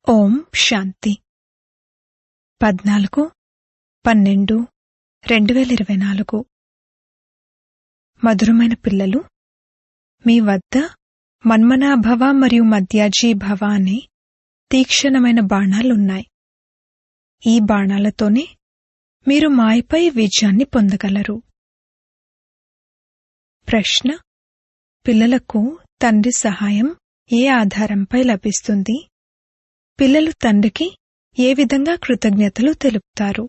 ఓం శాంతి పద్నాలుగు పన్నెండు రెండు వేల ఇరవై నాలుగు మధురమైన పిల్లలు మీ వద్ద మన్మనాభవ మరియు మధ్యాజీ భవ అనే తీక్షణమైన బాణాలున్నాయి ఈ బాణాలతోనే మీరు మాయపై విజయాన్ని పొందగలరు ప్రశ్న పిల్లలకు తండ్రి సహాయం ఏ ఆధారంపై లభిస్తుంది పిల్లలు తండ్రికి ఏ విధంగా కృతజ్ఞతలు తెలుపుతారు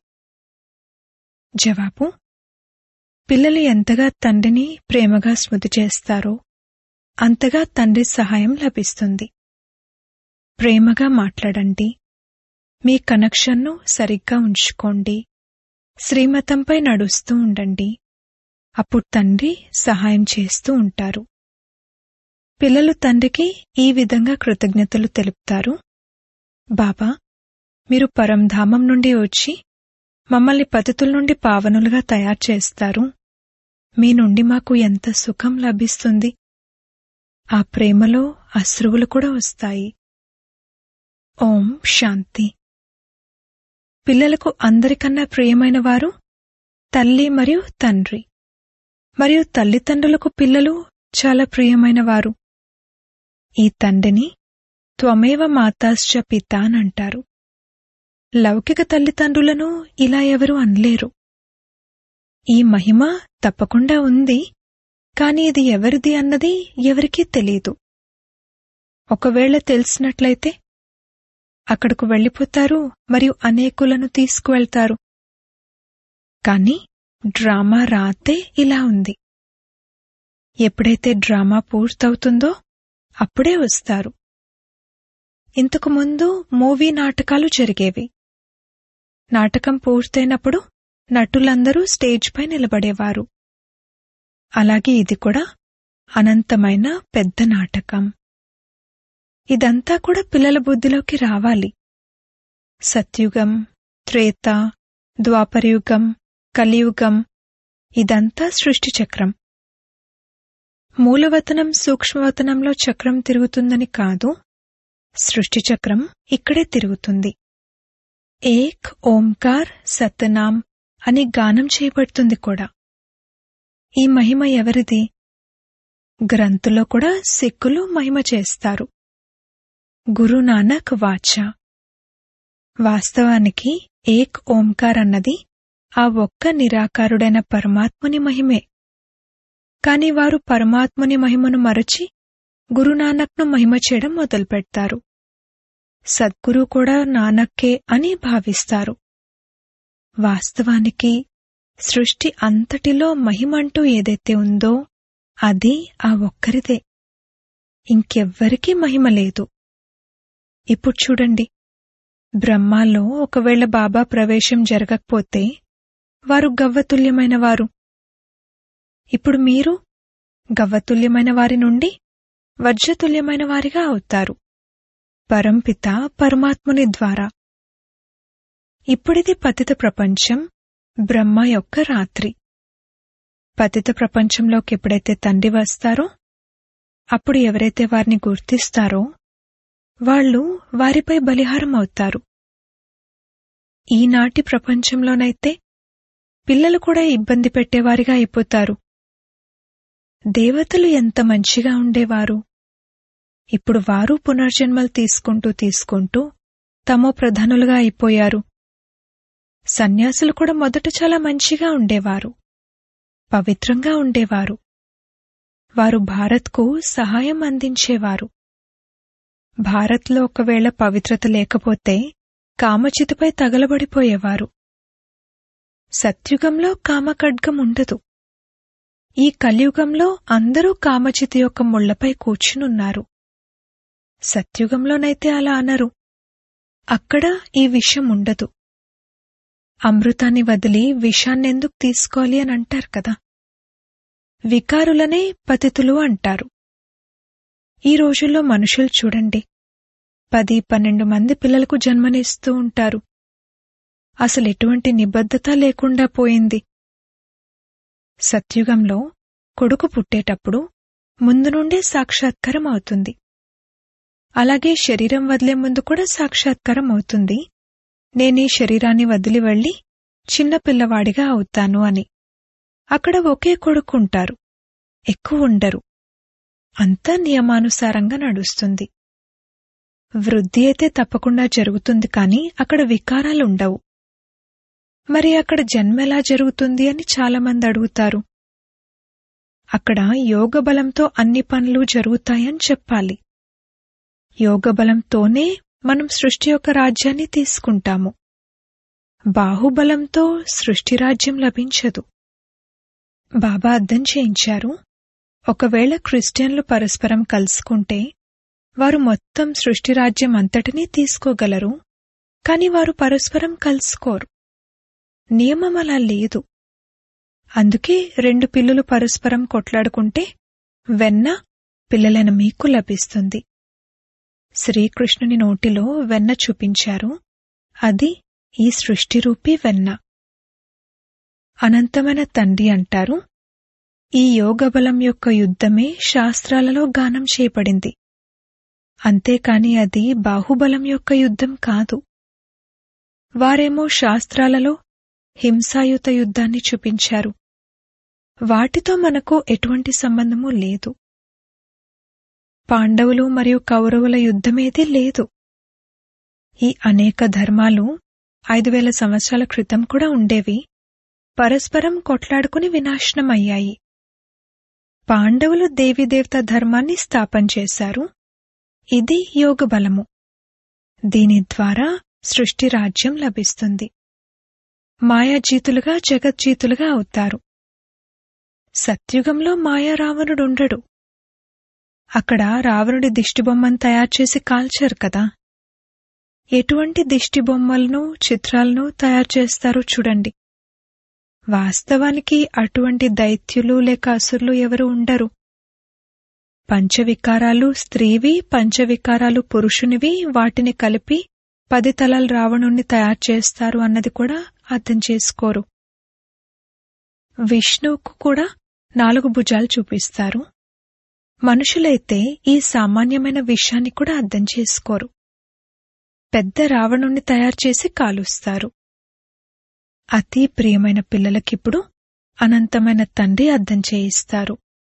జవాబు పిల్లలు ఎంతగా తండ్రిని ప్రేమగా స్మృతి చేస్తారో అంతగా తండ్రి సహాయం లభిస్తుంది ప్రేమగా మాట్లాడండి మీ కనెక్షన్ను సరిగ్గా ఉంచుకోండి శ్రీమతంపై నడుస్తూ ఉండండి అప్పుడు తండ్రి సహాయం చేస్తూ ఉంటారు పిల్లలు తండ్రికి ఈ విధంగా కృతజ్ఞతలు తెలుపుతారు బాబా మీరు పరంధామం నుండి వచ్చి మమ్మల్ని పతితుల నుండి పావనులుగా తయారు చేస్తారు మీ నుండి మాకు ఎంత సుఖం లభిస్తుంది ఆ ప్రేమలో అశ్రువులు కూడా వస్తాయి ఓం శాంతి పిల్లలకు అందరికన్నా ప్రియమైన వారు తల్లి మరియు తండ్రి మరియు తల్లిదండ్రులకు పిల్లలు చాలా ప్రియమైన వారు ఈ తండ్రిని త్వమేవ మాతాశ్చ పిత అని అంటారు లౌకిక తల్లిదండ్రులను ఇలా ఎవరూ అనలేరు ఈ మహిమ తప్పకుండా ఉంది కాని ఇది ఎవరిది అన్నది ఎవరికీ తెలియదు ఒకవేళ తెలిసినట్లయితే అక్కడకు వెళ్ళిపోతారు మరియు అనేకులను తీసుకువెళ్తారు కాని డ్రామా రాతే ఇలా ఉంది ఎప్పుడైతే డ్రామా పూర్తవుతుందో అప్పుడే వస్తారు ఇంతకు ముందు మూవీ నాటకాలు జరిగేవి నాటకం పూర్తయినప్పుడు నటులందరూ స్టేజ్పై నిలబడేవారు అలాగే ఇది కూడా అనంతమైన పెద్ద నాటకం ఇదంతా కూడా పిల్లల బుద్ధిలోకి రావాలి సత్యుగం త్రేత ద్వాపరయుగం కలియుగం ఇదంతా సృష్టి చక్రం మూలవతనం సూక్ష్మవతనంలో చక్రం తిరుగుతుందని కాదు సృష్టి చక్రం ఇక్కడే తిరుగుతుంది ఏక్ ఓంకార్ సత్యనాం అని గానం చేయబడుతుంది కూడా ఈ మహిమ ఎవరిది గ్రంథులో కూడా సిక్కులు మహిమ చేస్తారు గురునానక్ వాచ వాస్తవానికి ఏక్ ఓంకార్ అన్నది ఆ ఒక్క నిరాకారుడైన పరమాత్ముని మహిమే కాని వారు పరమాత్ముని మహిమను మరచి గురునానక్ను మహిమ చేయడం మొదలుపెడతారు సద్గురు కూడా నానక్కే అని భావిస్తారు వాస్తవానికి సృష్టి అంతటిలో మహిమంటూ ఏదైతే ఉందో అది ఆ ఒక్కరిదే ఇంకెవ్వరికీ మహిమ లేదు ఇప్పుడు చూడండి బ్రహ్మాలో ఒకవేళ బాబా ప్రవేశం జరగకపోతే వారు గవ్వతుల్యమైన వారు ఇప్పుడు మీరు గవ్వతుల్యమైన వారి నుండి వజ్రతుల్యమైన వారిగా అవుతారు పరంపిత పరమాత్ముని ద్వారా ఇప్పుడిది పతిత ప్రపంచం బ్రహ్మ యొక్క రాత్రి పతిత ప్రపంచంలోకి ఎప్పుడైతే తండ్రి వస్తారో అప్పుడు ఎవరైతే వారిని గుర్తిస్తారో వాళ్ళు వారిపై బలిహారం అవుతారు ఈనాటి ప్రపంచంలోనైతే పిల్లలు కూడా ఇబ్బంది పెట్టేవారిగా అయిపోతారు దేవతలు ఎంత మంచిగా ఉండేవారు ఇప్పుడు వారు పునర్జన్మలు తీసుకుంటూ తీసుకుంటూ తమో ప్రధానులుగా అయిపోయారు సన్యాసులు కూడా మొదట చాలా మంచిగా ఉండేవారు పవిత్రంగా ఉండేవారు వారు భారత్కు సహాయం అందించేవారు భారత్లో ఒకవేళ పవిత్రత లేకపోతే కామచితిపై తగలబడిపోయేవారు సత్యుగంలో కామఖడ్గం ఉండదు ఈ కలియుగంలో అందరూ కామచితి యొక్క ముళ్లపై కూర్చునున్నారు సత్యుగంలోనైతే అలా అనరు అక్కడ ఈ విషం ఉండదు అమృతాన్ని వదిలి విషాన్నెందుకు తీసుకోవాలి అని అంటారు కదా వికారులనే పతితులు అంటారు ఈ రోజుల్లో మనుషులు చూడండి పది పన్నెండు మంది పిల్లలకు జన్మనిస్తూ ఉంటారు అసలు ఎటువంటి నిబద్ధత లేకుండా పోయింది సత్యుగంలో కొడుకు పుట్టేటప్పుడు ముందు నుండే సాక్షాత్కారం అవుతుంది అలాగే శరీరం వదిలే ముందు కూడా సాక్షాత్కారం అవుతుంది నేనీ శరీరాన్ని వదిలి వెళ్లి చిన్న పిల్లవాడిగా అవుతాను అని అక్కడ ఒకే కొడుకు ఉంటారు ఎక్కువ ఉండరు అంతా నియమానుసారంగా నడుస్తుంది వృద్ధి అయితే తప్పకుండా జరుగుతుంది కానీ అక్కడ వికారాలుండవు మరి అక్కడ జన్మెలా జరుగుతుంది అని చాలామంది అడుగుతారు అక్కడ యోగ బలంతో అన్ని పనులు జరుగుతాయని చెప్పాలి యోగ బలంతోనే మనం సృష్టి యొక్క రాజ్యాన్ని తీసుకుంటాము బాహుబలంతో సృష్టి రాజ్యం లభించదు బాబా అర్థం చేయించారు ఒకవేళ క్రిస్టియన్లు పరస్పరం కలుసుకుంటే వారు మొత్తం సృష్టి రాజ్యం అంతటినీ తీసుకోగలరు కాని వారు పరస్పరం కలుసుకోరు నియమం అలా లేదు అందుకే రెండు పిల్లులు పరస్పరం కొట్లాడుకుంటే వెన్న పిల్లలైన మీకు లభిస్తుంది శ్రీకృష్ణుని నోటిలో వెన్న చూపించారు అది ఈ సృష్టిరూపీ వెన్న అనంతమైన తండ్రి అంటారు ఈ యోగబలం యొక్క యుద్ధమే శాస్త్రాలలో గానం చేయబడింది అంతేకాని అది బాహుబలం యొక్క యుద్ధం కాదు వారేమో శాస్త్రాలలో హింసాయుత యుద్ధాన్ని చూపించారు వాటితో మనకు ఎటువంటి సంబంధమూ లేదు పాండవులు మరియు కౌరవుల యుద్ధమేదీ లేదు ఈ అనేక ధర్మాలు ఐదు వేల సంవత్సరాల క్రితం కూడా ఉండేవి పరస్పరం కొట్లాడుకుని వినాశనమయ్యాయి పాండవులు దేవీదేవత ధర్మాన్ని స్థాపన చేశారు ఇది యోగ బలము దీని ద్వారా సృష్టి రాజ్యం లభిస్తుంది మాయాజీతులుగా జగజ్జీతులుగా అవుతారు సత్యుగంలో మాయా రావణుడుండడు అక్కడ రావణుడి దిష్టిబొమ్మను తయారు చేసి కాల్చారు కదా ఎటువంటి దిష్టిబొమ్మలను చిత్రాలను తయారు చేస్తారో చూడండి వాస్తవానికి అటువంటి దైత్యులు లేక అసురులు ఎవరు ఉండరు పంచవికారాలు స్త్రీవి పంచవికారాలు పురుషునివి వాటిని కలిపి పది తలల రావణుణ్ణి తయారు చేస్తారు అన్నది కూడా అర్థం చేసుకోరు విష్ణువుకు కూడా నాలుగు భుజాలు చూపిస్తారు మనుషులైతే ఈ సామాన్యమైన విషయాన్ని కూడా అర్థం చేసుకోరు పెద్ద రావణుణ్ణి తయారు చేసి కాలుస్తారు అతి ప్రియమైన పిల్లలకిప్పుడు అనంతమైన తండ్రి అర్థం చేయిస్తారు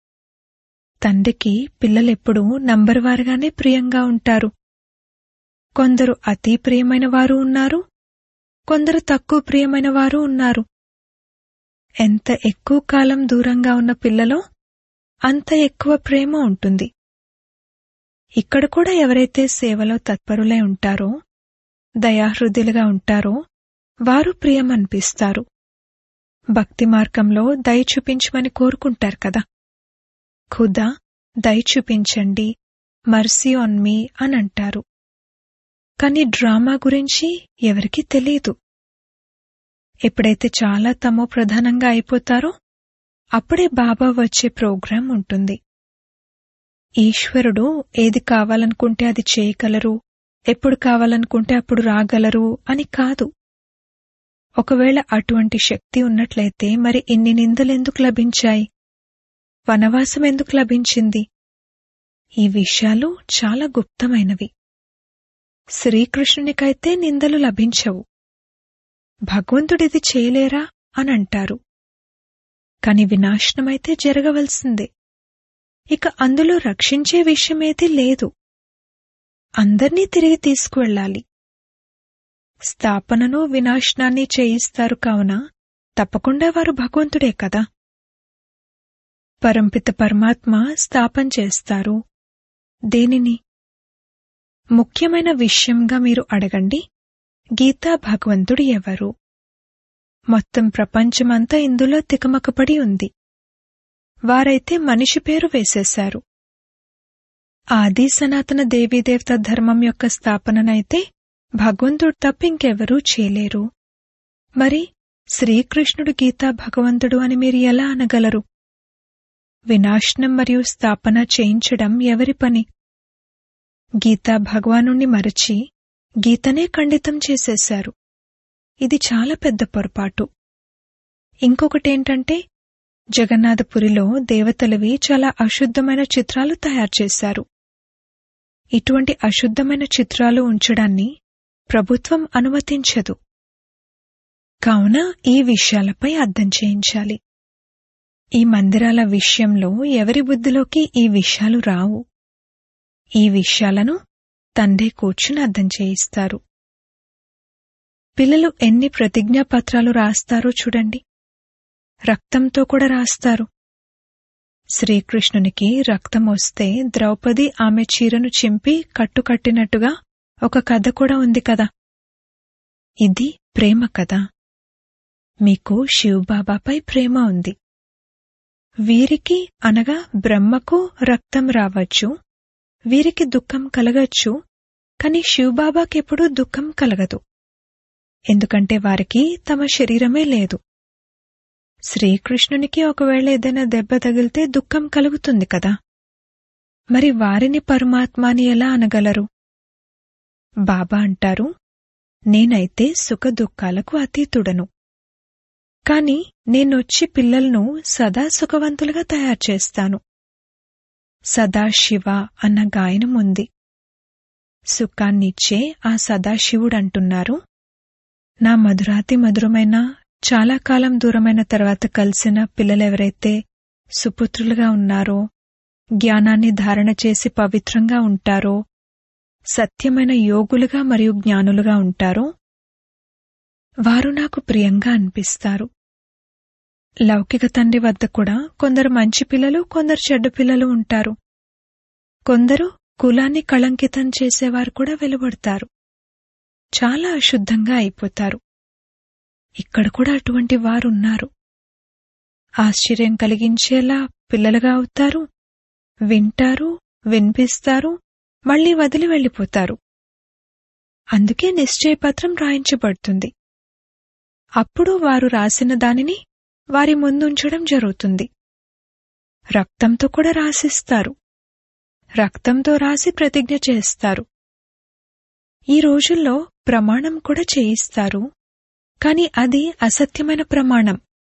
తండ్రికి పిల్లలెప్పుడూ నంబర్వారుగానే ప్రియంగా ఉంటారు కొందరు అతి ప్రియమైన వారు ఉన్నారు కొందరు తక్కువ ప్రియమైన వారు ఉన్నారు ఎంత ఎక్కువ కాలం దూరంగా ఉన్న పిల్లలో అంత ఎక్కువ ప్రేమ ఉంటుంది ఇక్కడ కూడా ఎవరైతే సేవలో తత్పరులై ఉంటారో దయాహృదయులుగా ఉంటారో వారు ప్రియమనిపిస్తారు భక్తి మార్గంలో దయ చూపించమని కోరుకుంటారు కదా ఖుదా దయ చూపించండి మర్సీ ఆన్ మీ అని అంటారు కానీ డ్రామా గురించి ఎవరికీ తెలియదు ఎప్పుడైతే చాలా తమో ప్రధానంగా అయిపోతారో అప్పుడే బాబా వచ్చే ప్రోగ్రాం ఉంటుంది ఈశ్వరుడు ఏది కావాలనుకుంటే అది చేయగలరు ఎప్పుడు కావాలనుకుంటే అప్పుడు రాగలరు అని కాదు ఒకవేళ అటువంటి శక్తి ఉన్నట్లయితే మరి ఇన్ని నిందలెందుకు లభించాయి వనవాసం ఎందుకు లభించింది ఈ విషయాలు చాలా గుప్తమైనవి శ్రీకృష్ణునికైతే నిందలు లభించవు భగవంతుడిది చేయలేరా అని అంటారు కాని వినాశనమైతే జరగవలసిందే ఇక అందులో రక్షించే విషయమేది లేదు అందర్నీ తిరిగి తీసుకువెళ్ళాలి స్థాపనను వినాశనాన్ని చేయిస్తారు కావున తప్పకుండా వారు భగవంతుడే కదా పరంపిత పరమాత్మ స్థాపన చేస్తారు దేనిని ముఖ్యమైన విషయంగా మీరు అడగండి గీతా భగవంతుడు ఎవరు మొత్తం ప్రపంచమంతా ఇందులో తికమకపడి ఉంది వారైతే మనిషి పేరు వేసేశారు ఆది సనాతన దేవీదేవత ధర్మం యొక్క స్థాపననైతే భగవంతుడు తప్ప ఇంకెవరూ చేయలేరు మరి శ్రీకృష్ణుడు గీతా భగవంతుడు అని మీరు ఎలా అనగలరు వినాశనం మరియు స్థాపన చేయించడం ఎవరి పని గీతా భగవానుణ్ణి మరచి గీతనే ఖండితం చేసేశారు ఇది చాలా పెద్ద పొరపాటు ఇంకొకటేంటంటే జగన్నాథపురిలో దేవతలవి చాలా అశుద్ధమైన చిత్రాలు తయారు చేశారు ఇటువంటి అశుద్ధమైన చిత్రాలు ఉంచడాన్ని ప్రభుత్వం అనుమతించదు కావున ఈ విషయాలపై అర్థం చేయించాలి ఈ మందిరాల విషయంలో ఎవరి బుద్ధిలోకి ఈ విషయాలు రావు ఈ విషయాలను తండ్రి కూర్చుని అర్థం చేయిస్తారు పిల్లలు ఎన్ని ప్రతిజ్ఞాపత్రాలు రాస్తారో చూడండి రక్తంతో కూడా రాస్తారు శ్రీకృష్ణునికి రక్తం వస్తే ద్రౌపది ఆమె చీరను చింపి కట్టుకట్టినట్టుగా ఒక కథ కూడా ఉంది కదా ఇది ప్రేమ కదా మీకు శివబాబాపై ప్రేమ ఉంది వీరికి అనగా బ్రహ్మకు రక్తం రావచ్చు వీరికి దుఃఖం కలగచ్చు కాని శివబాబాకెప్పుడూ దుఃఖం కలగదు ఎందుకంటే వారికి తమ శరీరమే లేదు శ్రీకృష్ణునికి ఒకవేళ ఏదైనా దెబ్బ తగిలితే దుఃఖం కలుగుతుంది కదా మరి వారిని పరమాత్మాని ఎలా అనగలరు బాబా అంటారు నేనైతే సుఖ దుఃఖాలకు అతీతుడను కాని నేనొచ్చి పిల్లలను సదా సుఖవంతులుగా తయారు చేస్తాను సదాశివ అన్న గాయనం ఉంది సుఖాన్నిచ్చే ఆ సదాశివుడంటున్నారు నా మధురాతి మధురమైన చాలా కాలం దూరమైన తర్వాత కలిసిన పిల్లలెవరైతే సుపుత్రులుగా ఉన్నారో జ్ఞానాన్ని ధారణ చేసి పవిత్రంగా ఉంటారో సత్యమైన యోగులుగా మరియు జ్ఞానులుగా ఉంటారో వారు నాకు ప్రియంగా అనిపిస్తారు లౌకిక తండ్రి వద్ద కూడా కొందరు మంచి పిల్లలు కొందరు చెడ్డ పిల్లలు ఉంటారు కొందరు కులాన్ని కళంకితం చేసేవారు కూడా వెలువడతారు చాలా అశుద్ధంగా అయిపోతారు ఇక్కడ కూడా అటువంటి వారున్నారు ఆశ్చర్యం కలిగించేలా పిల్లలుగా అవుతారు వింటారు వినిపిస్తారు మళ్లీ వదిలి వెళ్ళిపోతారు అందుకే నిశ్చయపత్రం రాయించబడుతుంది అప్పుడు వారు రాసిన దానిని వారి ముందుంచడం జరుగుతుంది రక్తంతో కూడా రాసిస్తారు రక్తంతో రాసి ప్రతిజ్ఞ చేస్తారు ఈ రోజుల్లో ప్రమాణం కూడా చేయిస్తారు కాని అది అసత్యమైన ప్రమాణం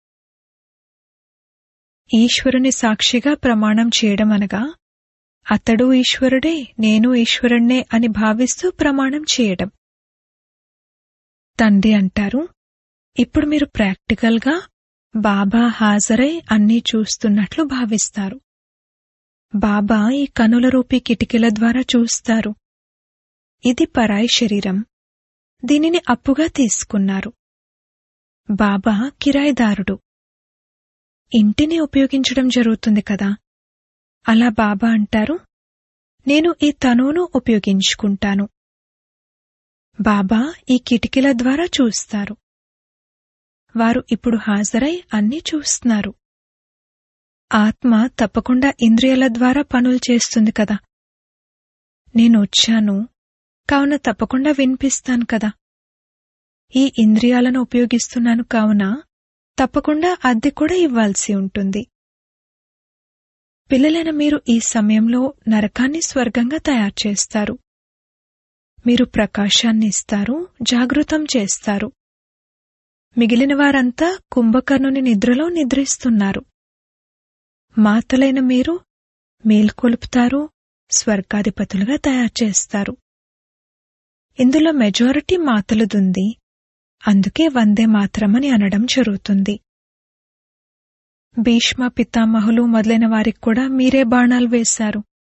ఈశ్వరుని సాక్షిగా ప్రమాణం చేయడం అనగా అతడు ఈశ్వరుడే నేను ఈశ్వరుణ్ణే అని భావిస్తూ ప్రమాణం చేయడం తండ్రి అంటారు ఇప్పుడు మీరు ప్రాక్టికల్గా బాబా హాజరై అన్నీ చూస్తున్నట్లు భావిస్తారు బాబా ఈ కనుల రూపీ కిటికీల ద్వారా చూస్తారు ఇది పరాయి శరీరం దీనిని అప్పుగా తీసుకున్నారు బాబా కిరాయిదారుడు ఇంటిని ఉపయోగించడం జరుగుతుంది కదా అలా బాబా అంటారు నేను ఈ తనువును ఉపయోగించుకుంటాను బాబా ఈ కిటికీల ద్వారా చూస్తారు వారు ఇప్పుడు హాజరై అన్నీ చూస్తున్నారు ఆత్మ తప్పకుండా ఇంద్రియాల ద్వారా పనులు చేస్తుంది కదా నేను వచ్చాను కావున తప్పకుండా వినిపిస్తాను కదా ఈ ఇంద్రియాలను ఉపయోగిస్తున్నాను కావున తప్పకుండా అద్దె కూడా ఇవ్వాల్సి ఉంటుంది పిల్లలైన మీరు ఈ సమయంలో నరకాన్ని స్వర్గంగా తయారు చేస్తారు మీరు ప్రకాశాన్ని ఇస్తారు జాగృతం చేస్తారు మిగిలిన వారంతా కుంభకర్ణుని నిద్రలో నిద్రిస్తున్నారు మాతలైన మీరు మేల్కొలుపుతారు స్వర్గాధిపతులుగా తయారు చేస్తారు ఇందులో మెజారిటీ మాతలదుంది అందుకే వందే మాత్రమని అనడం జరుగుతుంది భీష్మ పితామహులు మొదలైన వారికి కూడా మీరే బాణాలు వేశారు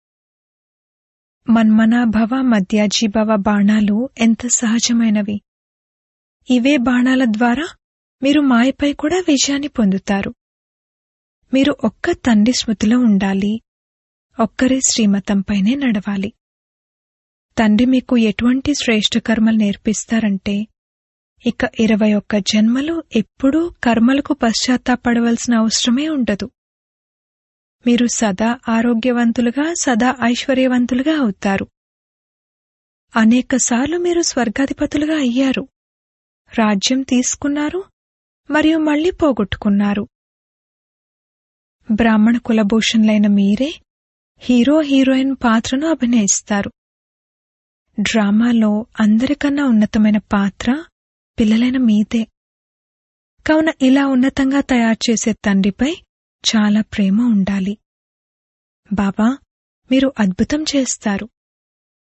మన్మనాభవ మధ్యాజీభవ బాణాలు ఎంత సహజమైనవి ఇవే బాణాల ద్వారా మీరు మాయపై కూడా విజయాన్ని పొందుతారు మీరు ఒక్క తండ్రి స్మృతిలో ఉండాలి ఒక్కరి శ్రీమతంపైనే నడవాలి తండ్రి మీకు ఎటువంటి శ్రేష్ఠ కర్మలు నేర్పిస్తారంటే ఇక ఇరవై ఒక్క జన్మలు ఎప్పుడూ కర్మలకు పశ్చాత్తాపడవలసిన అవసరమే ఉండదు మీరు సదా ఆరోగ్యవంతులుగా సదా ఐశ్వర్యవంతులుగా అవుతారు అనేకసార్లు మీరు స్వర్గాధిపతులుగా అయ్యారు రాజ్యం తీసుకున్నారు మరియు మళ్లీ పోగొట్టుకున్నారు బ్రాహ్మణ కులభూషణులైన మీరే హీరో హీరోయిన్ పాత్రను అభినయిస్తారు డ్రామాలో అందరికన్నా ఉన్నతమైన పాత్ర పిల్లలైన మీదే కావున ఇలా ఉన్నతంగా తయారు చేసే తండ్రిపై చాలా ప్రేమ ఉండాలి బాబా మీరు అద్భుతం చేస్తారు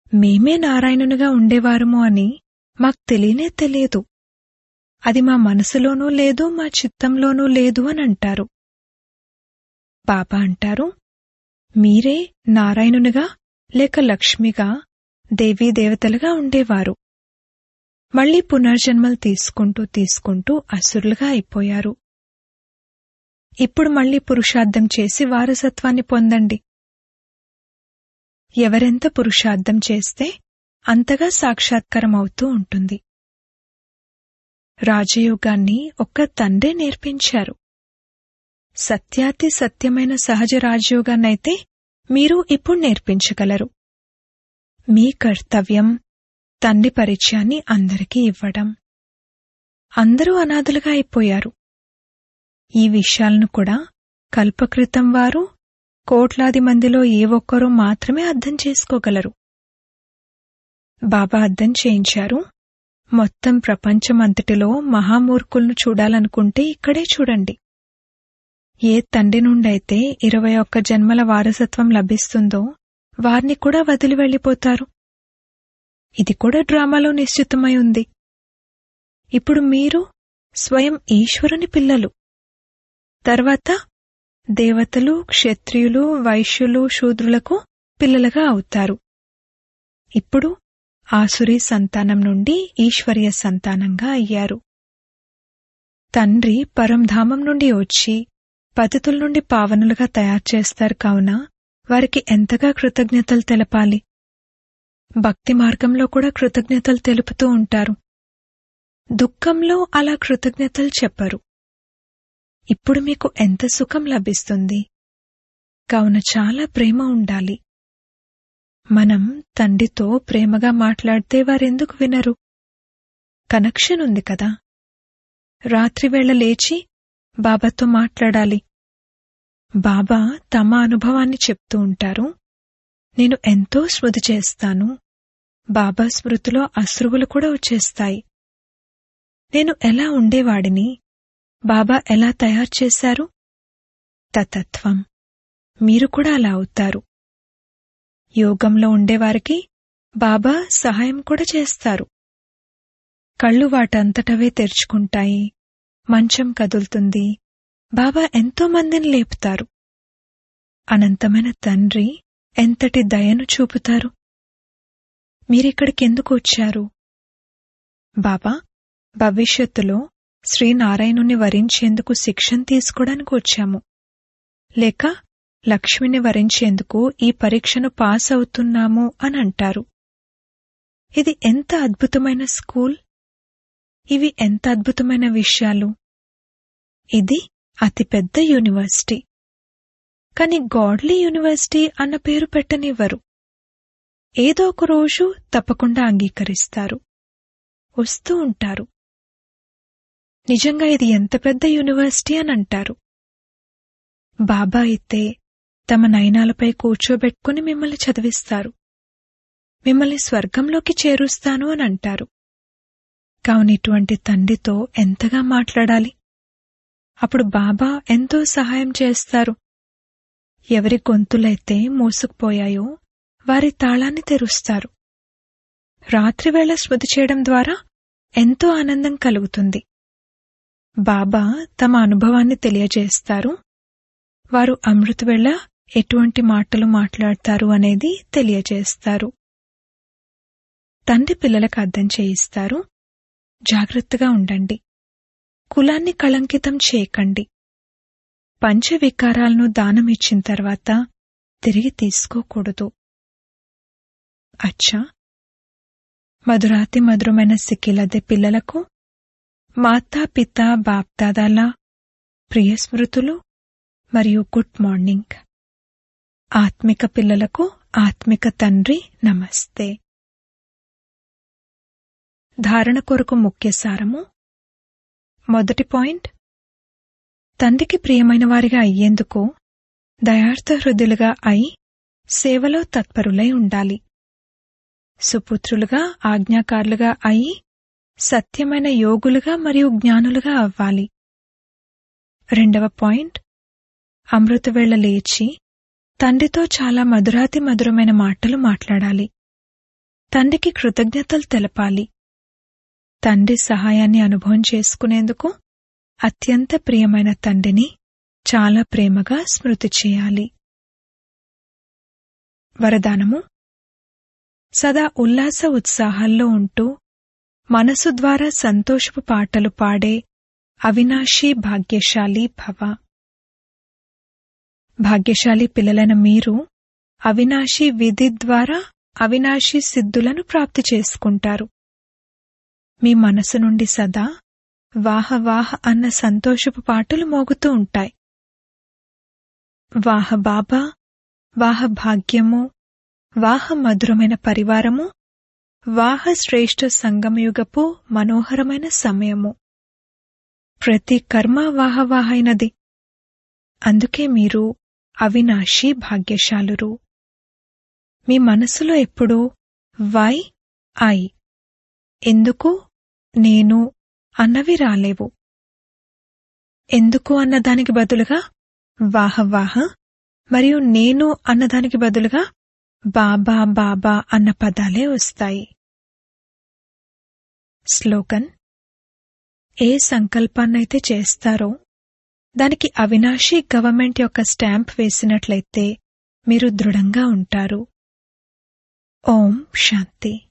మేమే నారాయణునిగా ఉండేవారము అని మాకు తెలియనే తెలియదు అది మా మనసులోనూ లేదు మా చిత్తంలోనూ లేదు అని అంటారు బాబా అంటారు మీరే నారాయణునిగా లేక లక్ష్మిగా దేవీ దేవతలుగా ఉండేవారు మళ్లీ పునర్జన్మలు తీసుకుంటూ తీసుకుంటూ అసురులుగా అయిపోయారు ఇప్పుడు మళ్లీ పురుషార్థం చేసి వారసత్వాన్ని పొందండి ఎవరెంత పురుషార్థం చేస్తే అంతగా సాక్షాత్కారం అవుతూ ఉంటుంది రాజయోగాన్ని ఒక్క తండ్రే నేర్పించారు సత్యాతి సత్యమైన సహజ రాజయోగాన్నైతే మీరు ఇప్పుడు నేర్పించగలరు మీ కర్తవ్యం తండ్రి పరిచయాన్ని అందరికీ ఇవ్వడం అందరూ అనాథలుగా అయిపోయారు ఈ విషయాలను కూడా కల్పకృతం వారు కోట్లాది మందిలో ఏ ఒక్కరూ మాత్రమే అర్థం చేసుకోగలరు బాబా అర్థం చేయించారు మొత్తం ప్రపంచమంతటిలో మహామూర్ఖులను చూడాలనుకుంటే ఇక్కడే చూడండి ఏ తండ్రి నుండైతే ఇరవై ఒక్క జన్మల వారసత్వం లభిస్తుందో వారిని కూడా వదిలి వెళ్ళిపోతారు ఇది కూడా డ్రామాలో నిశ్చితమై ఉంది ఇప్పుడు మీరు స్వయం ఈశ్వరుని పిల్లలు తర్వాత దేవతలు క్షత్రియులు వైశ్యులు శూద్రులకు పిల్లలుగా అవుతారు ఇప్పుడు ఆసురీ సంతానం నుండి ఈశ్వర్య సంతానంగా అయ్యారు తండ్రి పరంధామం నుండి వచ్చి పతితుల నుండి పావనులుగా తయారు చేస్తారు కావున వారికి ఎంతగా కృతజ్ఞతలు తెలపాలి భక్తి మార్గంలో కూడా కృతజ్ఞతలు తెలుపుతూ ఉంటారు దుఃఖంలో అలా కృతజ్ఞతలు చెప్పరు ఇప్పుడు మీకు ఎంత సుఖం లభిస్తుంది కావున చాలా ప్రేమ ఉండాలి మనం తండ్రితో ప్రేమగా మాట్లాడితే వారెందుకు వినరు కనెక్షన్ ఉంది కదా రాత్రివేళ లేచి బాబాతో మాట్లాడాలి బాబా తమ అనుభవాన్ని చెప్తూ ఉంటారు నేను ఎంతో స్మృతి చేస్తాను బాబా స్మృతిలో అశ్రువులు కూడా వచ్చేస్తాయి నేను ఎలా ఉండేవాడిని బాబా ఎలా తయారు చేశారు తతత్వం మీరు కూడా అలా అవుతారు యోగంలో ఉండేవారికి బాబా సహాయం కూడా చేస్తారు కళ్ళు వాటంతటవే తెరుచుకుంటాయి మంచం కదులుతుంది బాబా ఎంతో మందిని లేపుతారు అనంతమైన తండ్రి ఎంతటి దయను చూపుతారు మీరిక్కడికెందుకు వచ్చారు బాబా భవిష్యత్తులో శ్రీనారాయణుని వరించేందుకు శిక్షణ తీసుకోవడానికి వచ్చాము లేక లక్ష్మిని వరించేందుకు ఈ పరీక్షను పాస్ అవుతున్నాము అని అంటారు ఇది ఎంత అద్భుతమైన స్కూల్ ఇవి ఎంత అద్భుతమైన విషయాలు ఇది అతిపెద్ద యూనివర్సిటీ కాని గాడ్లీ యూనివర్సిటీ అన్న పేరు పెట్టనివ్వరు ఏదో ఒక రోజు తప్పకుండా అంగీకరిస్తారు వస్తూ ఉంటారు నిజంగా ఇది ఎంత పెద్ద యూనివర్సిటీ అని అంటారు బాబా అయితే తమ నయనాలపై కూర్చోబెట్టుకుని మిమ్మల్ని చదివిస్తారు మిమ్మల్ని స్వర్గంలోకి చేరుస్తాను అని అంటారు కావున ఇటువంటి తండ్రితో ఎంతగా మాట్లాడాలి అప్పుడు బాబా ఎంతో సహాయం చేస్తారు ఎవరి గొంతులైతే మూసుకుపోయాయో వారి తాళాన్ని తెరుస్తారు రాత్రివేళ స్మృతి చేయడం ద్వారా ఎంతో ఆనందం కలుగుతుంది బాబా తమ అనుభవాన్ని తెలియజేస్తారు వారు అమృతవేళ ఎటువంటి మాటలు మాట్లాడతారు అనేది తెలియజేస్తారు తండ్రి పిల్లలకు అర్థం చేయిస్తారు జాగ్రత్తగా ఉండండి కులాన్ని కళంకితం చేయకండి పంచవికారాలను దానం ఇచ్చిన తర్వాత తిరిగి తీసుకోకూడదు అచ్చా మధురాతి మధురమైన సిక్కిలదే పిల్లలకు మాతా పిత బాప్దాదాల ప్రియ స్మృతులు మరియు గుడ్ మార్నింగ్ ఆత్మిక పిల్లలకు ఆత్మిక తండ్రి నమస్తే ధారణ కొరకు ముఖ్య సారము మొదటి పాయింట్ తండ్రికి ప్రియమైన వారిగా అయ్యేందుకు దయార్థ హృదయులుగా అయి సేవలో తత్పరులై ఉండాలి సుపుత్రులుగా ఆజ్ఞాకారులుగా అయి సత్యమైన యోగులుగా మరియు జ్ఞానులుగా అవ్వాలి రెండవ పాయింట్ అమృతవేళ లేచి తండ్రితో చాలా మధురాతి మధురమైన మాటలు మాట్లాడాలి తండ్రికి కృతజ్ఞతలు తెలపాలి తండ్రి సహాయాన్ని అనుభవం చేసుకునేందుకు అత్యంత ప్రియమైన తండ్రిని చాలా ప్రేమగా స్మృతి చేయాలి వరదానము సదా ఉల్లాస ఉత్సాహాల్లో ఉంటూ మనసు ద్వారా సంతోషపు పాటలు పాడే అవినాశీ భాగ్యశాలి భవ భాగ్యశాలి పిల్లలైన మీరు అవినాశీ విధి ద్వారా అవినాశీ సిద్ధులను ప్రాప్తి చేసుకుంటారు మీ మనసు నుండి సదా వాహ వాహ అన్న సంతోషపు పాటలు మోగుతూ ఉంటాయి వాహ బాబా వాహ భాగ్యము వాహ మధురమైన పరివారము వాహ శ్రేష్ఠ సంగమయుగపు మనోహరమైన సమయము ప్రతి కర్మ వాహవాహైనది అందుకే మీరు అవినాశి భాగ్యశాలురు మీ మనసులో ఎప్పుడూ వై ఐ ఎందుకు నేను అన్నవి రాలేవు ఎందుకు అన్నదానికి బదులుగా వాహ వాహ మరియు నేను అన్నదానికి బదులుగా బాబా బాబా అన్న పదాలే వస్తాయి స్లోగన్ ఏ సంకల్పాన్నైతే చేస్తారో దానికి అవినాశీ గవర్నమెంట్ యొక్క స్టాంప్ వేసినట్లయితే మీరు దృఢంగా ఉంటారు ఓం శాంతి